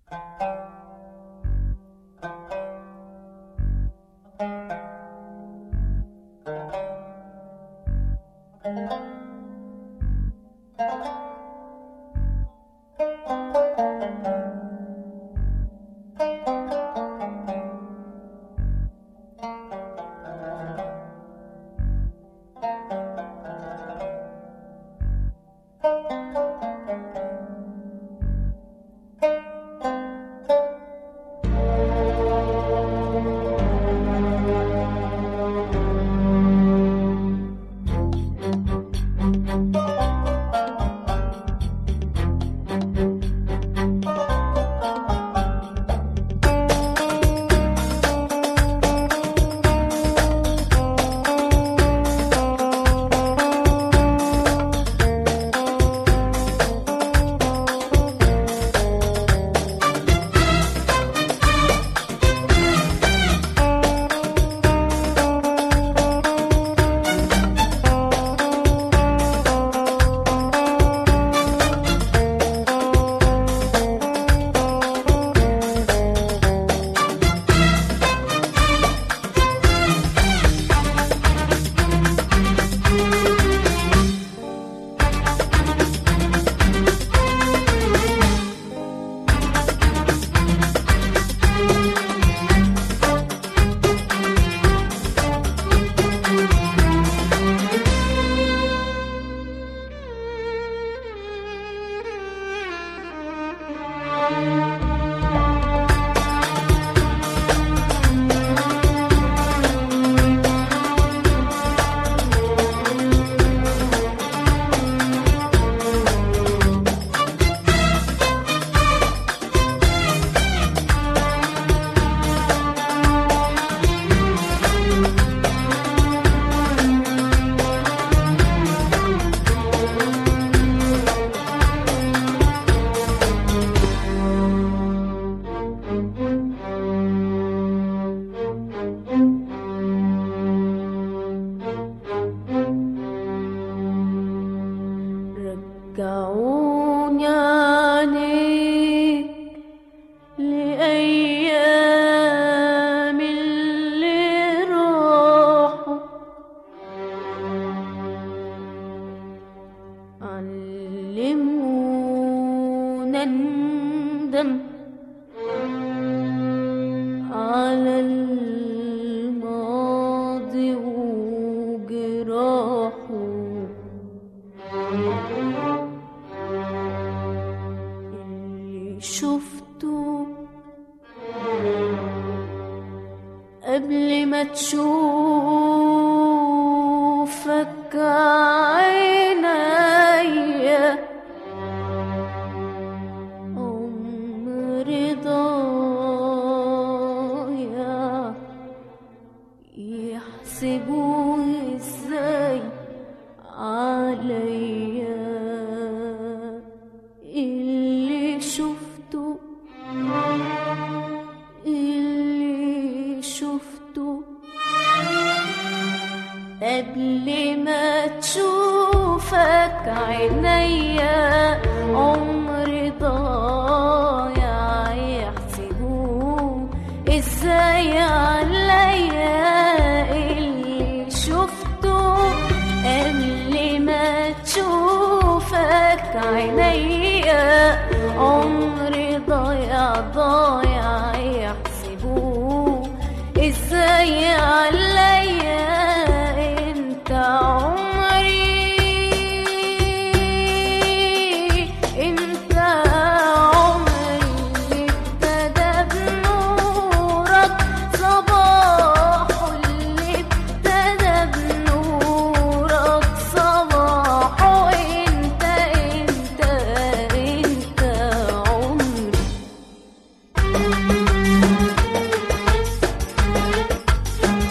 رجعوني عنيك لأيام اللي راحوا علمونا ندم على الماضي وجراحه اللي شفته قبل ما تشوفك عينيا عمري ضايع يحسبوه ازاي عليا اللي شفته اللي شفته قبل ما تشوفك عينيا عمري ضايع يحسبوه ازاي عليا اللي شفته قبل ما تشوفك عينيا عمري ضايع ضايع يحسبوه ازاي عليا انت عمري انت عمري اللي ابتدى بنورك صباحه اللي ابتدى بنورك صباحه انت انت انت عمري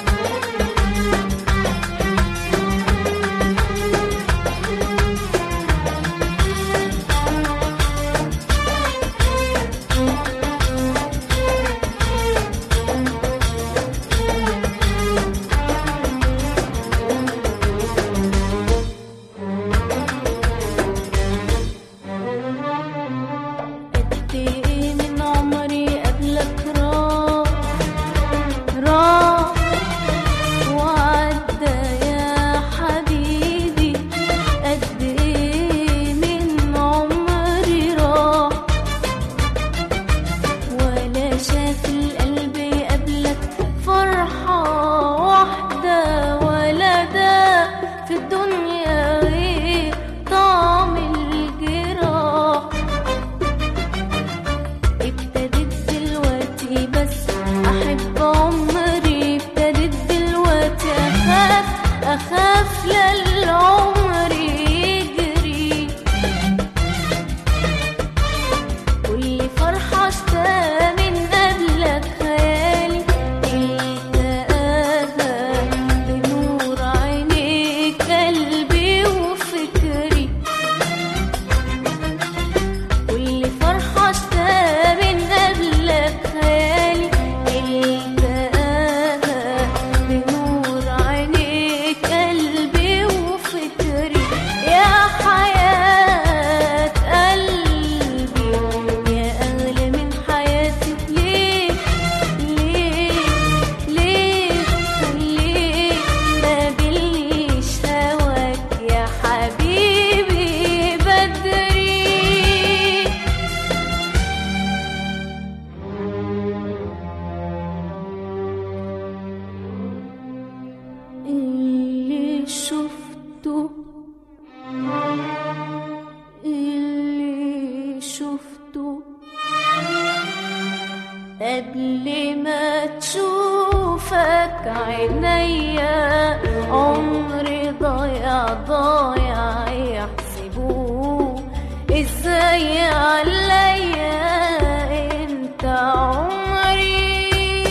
قبل ما تشوفك عينيا عمري ضايع ضايع يحسبوه ازاي عليا انت عمري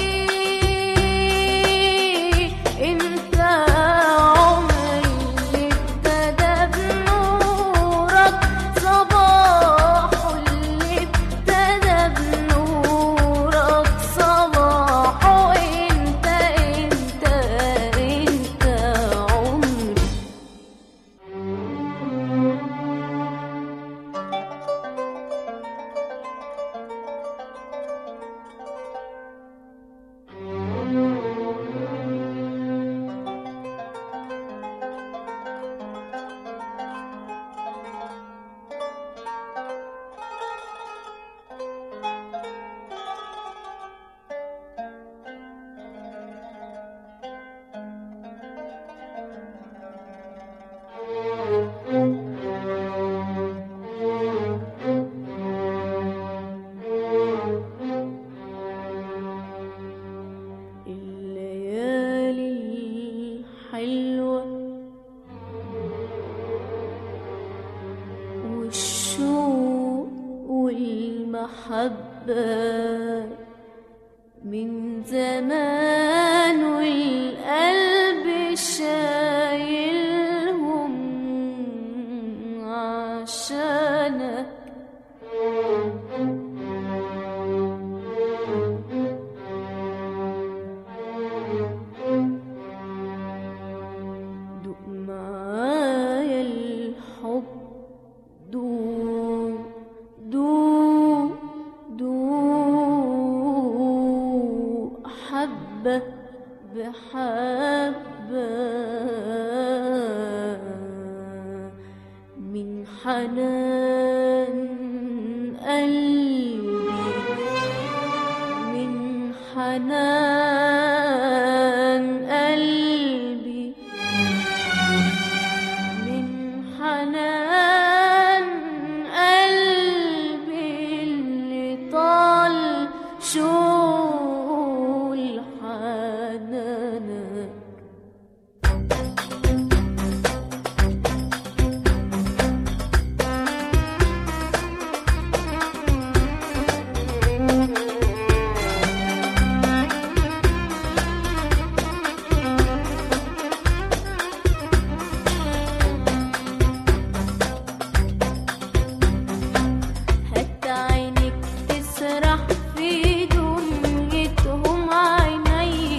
انت عمري اللي ابتدى بنورك صباحه اللي ابتدى بنورك صباحه انت انت انت عمري الليالي الحلوة والشوق والمحبة من زمان والقلب شايلهم عشانك دوق معايا الحب دوق دوق دوق حبة بحبة من حنان قلبي من حنان قلبي من حنان قلبي اللي طال شول حنانك هات عينك تسرح في دنيتهم عيني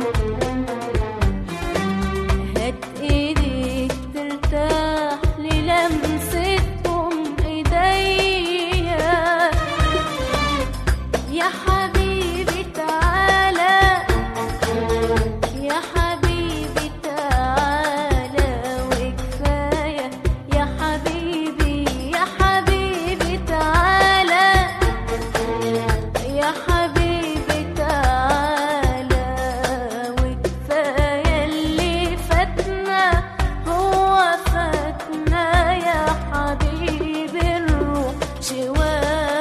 هات ايديك ترتاح للمستهم ايديا يا حبيبي تعالى يا حبيبي تعالى وكفاية يا حبيبي يا حبيبي تعالى يا حبيبي تعالى وكفاية اللي فاتنا هو فاتنا يا حبيبي الروح شوية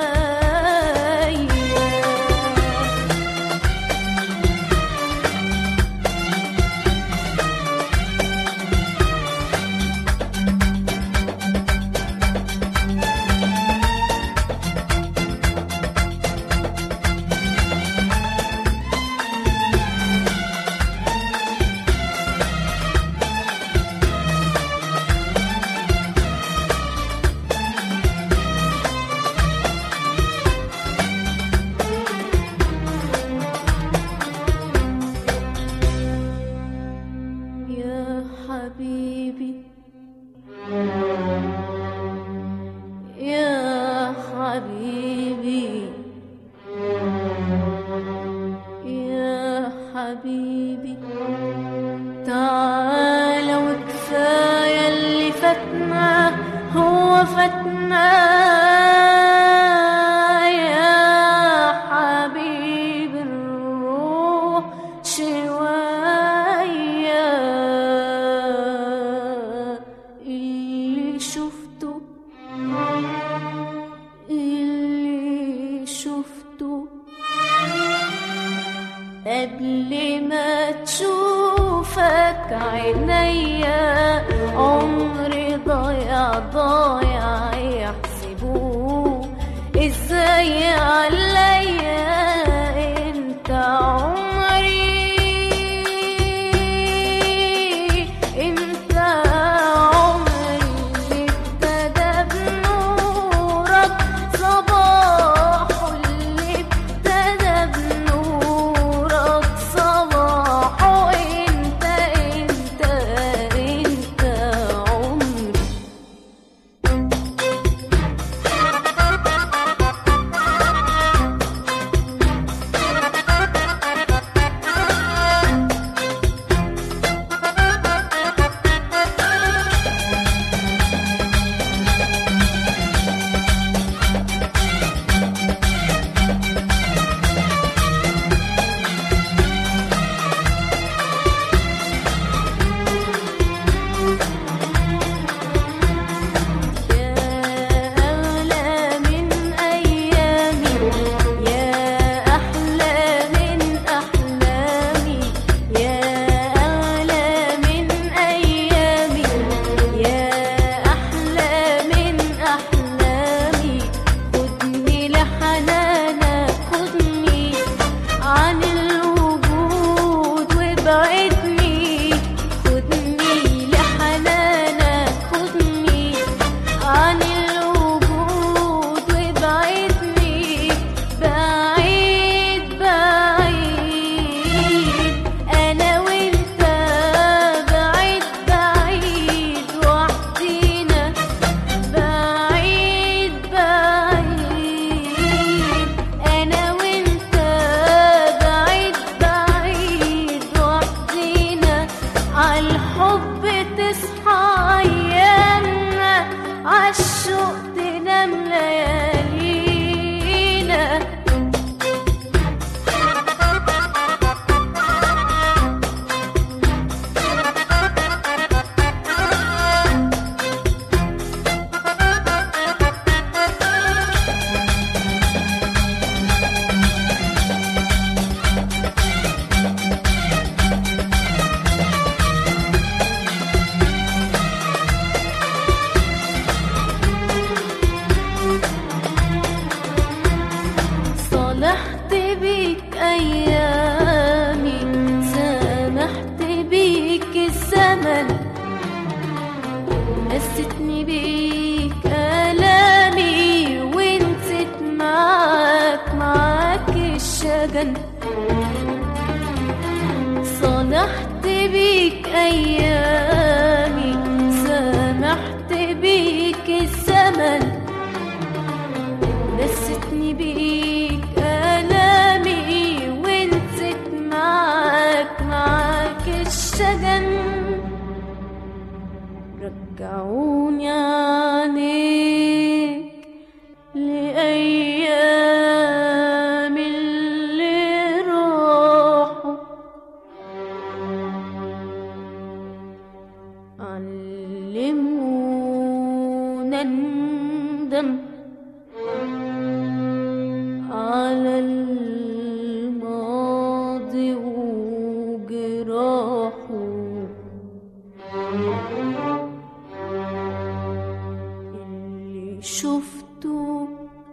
يا حبيبي يا حبيبي يا حبيبي تعال وكفاية اللي فاتنا هو فاتنا يا حبيبي الروح شوية اللي شفته اللي شفته قبل ما تشوفك عينيا عمري ضايع ضايع يحسبوه ازاي عليا انت عمري انت عمري اللي ابتدى بنورك صباحه اللي ابتدى بنورك صباحه انت انت انت عمري يا أغلى من أيامي يا أحلى من أحلامي يا أغلى من أيامي يا أحلى من أحلامي خدني لحنانك خدني عن الوجود وابعدني خدني لحنانك خدني عن الوجود وابعدني بعيد بعيد انا وانت بعيد بعيد وحدينا بعيد بعيد انا وانت بعيد بعيد وحدينا عالحب تصحى ايامنا عالشوق تنام ليالينا صالحت بيك أيامي سامحت بيك الزمن نستني بيك آلامي ونسيت معاك معاك الشجن صالحت بيك أيامي سامحت بيك الزمن نستني بيك آلامي ونسيت معاك معاك الشجن رجعوني عنيك لأيام اللي راحوا علمونا ندم على الماضي وجراحه اللي شفته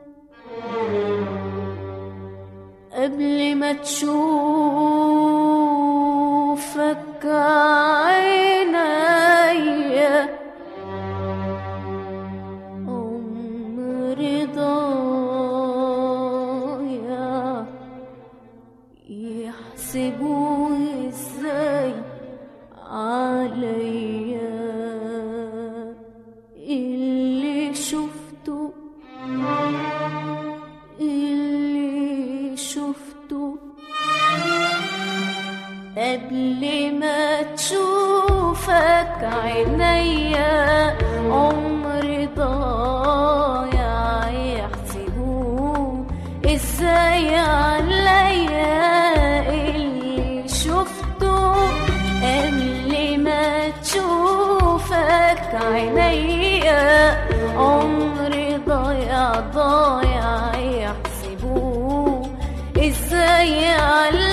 قبل ما تشوفك عينيا عمري ضايع يحسبوه ازاي عليا اللي شفته اللي شفته قبل ما تشوفك عينيا عمري ضايع يحسبوه ازاي عليا اللي شفته قبل ما تشوفك عينيا عمري ضايع ضايع يحسبوه ازاي عليا